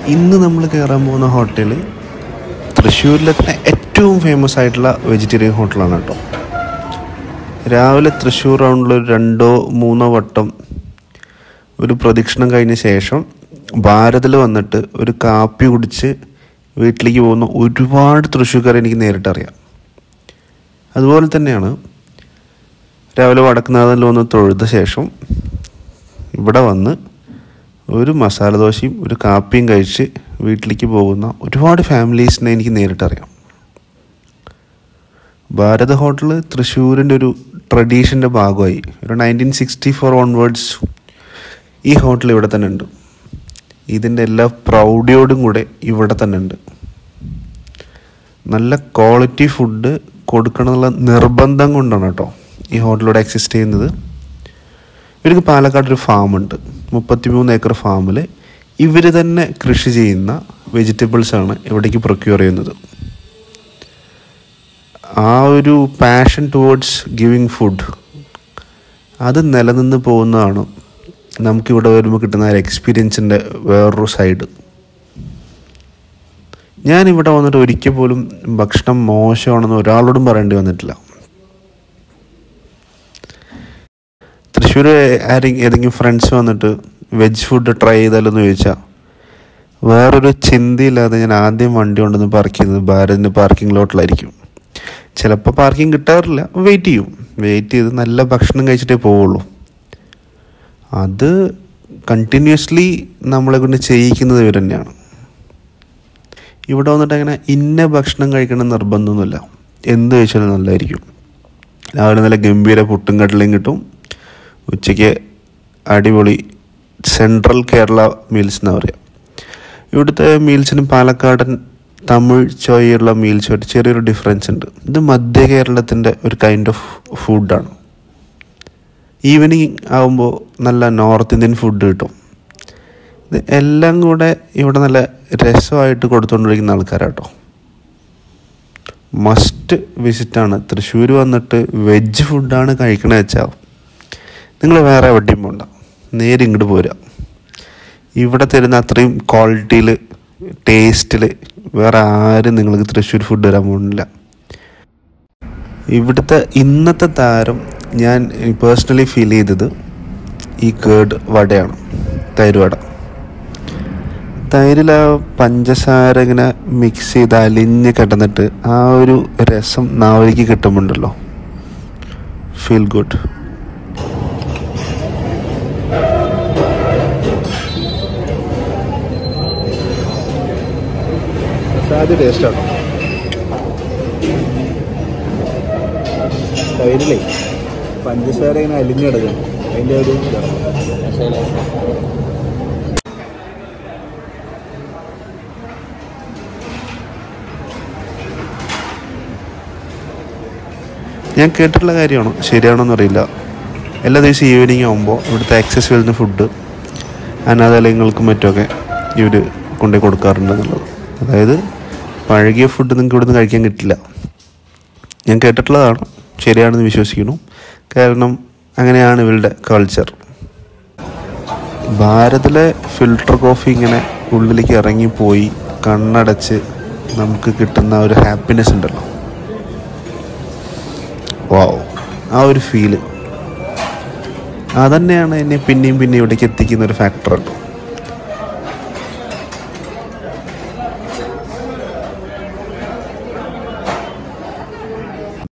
ഇന്ന് നമ്മൾ കയറാൻ പോകുന്ന ഹോട്ടൽ തൃശ്ശൂരിലെ തന്നെ ഏറ്റവും ഫേമസ് ആയിട്ടുള്ള വെജിറ്റേറിയൻ ഹോട്ടലാണ് കേട്ടോ രാവിലെ തൃശ്ശൂർ റൗണ്ടിൽ ഒരു രണ്ടോ മൂന്നോ വട്ടം ഒരു പ്രദക്ഷിണം കഴിഞ്ഞ ശേഷം ഭാരതിൽ വന്നിട്ട് ഒരു കാപ്പി കുടിച്ച് വീട്ടിലേക്ക് പോകുന്ന ഒരുപാട് തൃശ്ശൂർക്കാരെ എനിക്ക് നേരിട്ട് അറിയാം അതുപോലെ തന്നെയാണ് രാവിലെ വടക്കുന്നാഥനിൽ വന്ന് തൊഴുത ശേഷം ഇവിടെ വന്ന് ഒരു മസാല ദോശയും ഒരു കാപ്പിയും കഴിച്ച് വീട്ടിലേക്ക് പോകുന്ന ഒരുപാട് ഫാമിലീസിനെ എനിക്ക് നേരിട്ടറിയാം ഭാരത് ഹോട്ടൽ തൃശ്ശൂരിൻ്റെ ഒരു ട്രഡീഷൻ്റെ ഭാഗമായി ഒരു നയൻറ്റീൻ സിക്സ്റ്റി ഫോർ ഓൺവേർഡ്സ് ഈ ഹോട്ടൽ ഇവിടെ തന്നെ ഉണ്ട് ഇതിൻ്റെ എല്ലാ പ്രൗഢിയോടും കൂടെ ഇവിടെ തന്നെ ഉണ്ട് നല്ല ക്വാളിറ്റി ഫുഡ് കൊടുക്കണമെന്നുള്ള നിർബന്ധം കൊണ്ടാണ് കേട്ടോ ഈ ഹോട്ടലിലൂടെ എക്സിസ്റ്റ് ചെയ്യുന്നത് ഇവർക്ക് പാലക്കാട് ഒരു ഫാമുണ്ട് മുപ്പത്തിമൂന്ന് ഏക്കർ ഫാമിൽ ഇവർ തന്നെ കൃഷി ചെയ്യുന്ന വെജിറ്റബിൾസാണ് ഇവിടേക്ക് പ്രൊക്യൂർ ചെയ്യുന്നത് ആ ഒരു പാഷൻ ടുവേർഡ്സ് ഗിവിങ് ഫുഡ് അത് നിലനിന്ന് പോകുന്നതാണ് നമുക്കിവിടെ വരുമ്പോൾ കിട്ടുന്ന ഒരു എക്സ്പീരിയൻസിൻ്റെ വേറൊരു സൈഡ് ഞാനിവിടെ വന്നിട്ട് ഒരിക്കൽ പോലും ഭക്ഷണം മോശമാണെന്ന് ഒരാളോടും പറയേണ്ടി വന്നിട്ടില്ല തൃശ്ശൂർ ആരെങ്കിലും ഏതെങ്കിലും ഫ്രണ്ട്സ് വന്നിട്ട് വെജ് ഫുഡ് ട്രൈ ചെയ്താലെന്ന് ചോദിച്ചാൽ വേറൊരു ചിന്തയില്ലാതെ ഞാൻ ആദ്യം വണ്ടി കൊണ്ടുവന്ന് പാർക്ക് ചെയ്യുന്നത് ഭാരതിൻ്റെ പാർക്കിംഗ് ലോട്ടിലായിരിക്കും ചിലപ്പോൾ പാർക്കിംഗ് കിട്ടാറില്ല വെയിറ്റ് ചെയ്യും വെയിറ്റ് ചെയ്ത് നല്ല ഭക്ഷണം കഴിച്ചിട്ടേ പോവുള്ളൂ അത് കണ്ടിന്യൂസ്ലി നമ്മളെ കൊണ്ട് ചെയ്യിക്കുന്നത് ഇവർ തന്നെയാണ് ഇവിടെ വന്നിട്ട് അങ്ങനെ ഇന്ന ഭക്ഷണം കഴിക്കണം നിർബന്ധമൊന്നുമില്ല എന്ത് കഴിച്ചാലും നല്ലതായിരിക്കും രാവിലെ നല്ല ഗംഭീര പുട്ടും കടലയും കിട്ടും ഉച്ചയ്ക്ക് അടിപൊളി സെൻട്രൽ കേരള മീൽസ് എന്നാ പറയുക ഇവിടുത്തെ മീൽസിന് പാലക്കാടൻ തമിഴ് ചോയുള്ള മീൽസുമായിട്ട് ചെറിയൊരു ഡിഫറൻസ് ഉണ്ട് ഇത് മധ്യ കേരളത്തിൻ്റെ ഒരു കൈൻഡ് ഓഫ് ഫുഡാണ് ഈവനിങ് ആകുമ്പോൾ നല്ല നോർത്ത് ഇന്ത്യൻ ഫുഡ് കിട്ടും ഇത് എല്ലാം കൂടെ ഇവിടെ നല്ല രസമായിട്ട് കൊടുത്തുകൊണ്ടിരിക്കുന്ന ആൾക്കാരാട്ടോ മസ്റ്റ് വിസിറ്റാണ് തൃശ്ശൂർ വന്നിട്ട് വെജ് ഫുഡാണ് കഴിക്കണത് വെച്ചാൽ നിങ്ങൾ വേറെ എവിടെയും പോണ്ട നേരെ ഇങ്ങോട്ട് പോരാ ഇവിടെ തരുന്ന അത്രയും ക്വാളിറ്റിയിൽ ടേസ്റ്റിൽ വേറെ ആരും നിങ്ങൾക്ക് തൃശ്ശൂർ ഫുഡ് തരാൻ പോകുന്നില്ല ഇവിടുത്തെ ഇന്നത്തെ താരം ഞാൻ പേഴ്സണലി ഫീൽ ചെയ്തത് ഈ കേട് വടയാണ് തൈര് വട തൈരിൽ ആ പഞ്ചസാര ഇങ്ങനെ മിക്സ് ചെയ്ത് അലിഞ്ഞ് കിടന്നിട്ട് ആ ഒരു രസം നാവിലേക്ക് കിട്ടുമ്പോണ്ടല്ലോ ഫീൽ ഗുഡ് സാധ്യ ടേസ്റ്റാണ് തൈരിലേ പഞ്ചസാര ഇങ്ങനെ അലിഞ്ഞ് കിടക്കണം അതിൻ്റെ ഒരു ഇതാണ് ഞാൻ കേട്ടിട്ടുള്ള കാര്യമാണ് ശരിയാണോന്ന് അറിയില്ല എല്ലാ ദിവസവും ഈവനിങ് ആകുമ്പോൾ ഇവിടുത്തെ ആക്സസ് വരുന്ന ഫുഡ് അനാഥാലയങ്ങൾക്കും മറ്റുമൊക്കെ ഇവർ കൊണ്ടുപോയി കൊടുക്കാറുണ്ട് എന്നുള്ളത് അതായത് പഴകിയ ഫുഡ് നിങ്ങൾക്ക് ഇവിടുന്ന് കഴിക്കാൻ കിട്ടില്ല ഞാൻ കേട്ടിട്ടുള്ളതാണ് ശരിയാണെന്ന് വിശ്വസിക്കുന്നു കാരണം അങ്ങനെയാണ് ഇവരുടെ കൾച്ചർ ഭാരതിലെ ഫിൽട്ടർ കോഫി ഇങ്ങനെ ഉള്ളിലേക്ക് ഇറങ്ങിപ്പോയി കണ്ണടച്ച് നമുക്ക് കിട്ടുന്ന ഒരു ഹാപ്പിനെസ് ഉണ്ടല്ലോ വാവ് ആ ഒരു ഫീല് അതന്നെയാണ് എന്നെ പിന്നെയും പിന്നെയും ഇവിടേക്ക് എത്തിക്കുന്ന ഒരു ഫാക്ടർ കേട്ടോ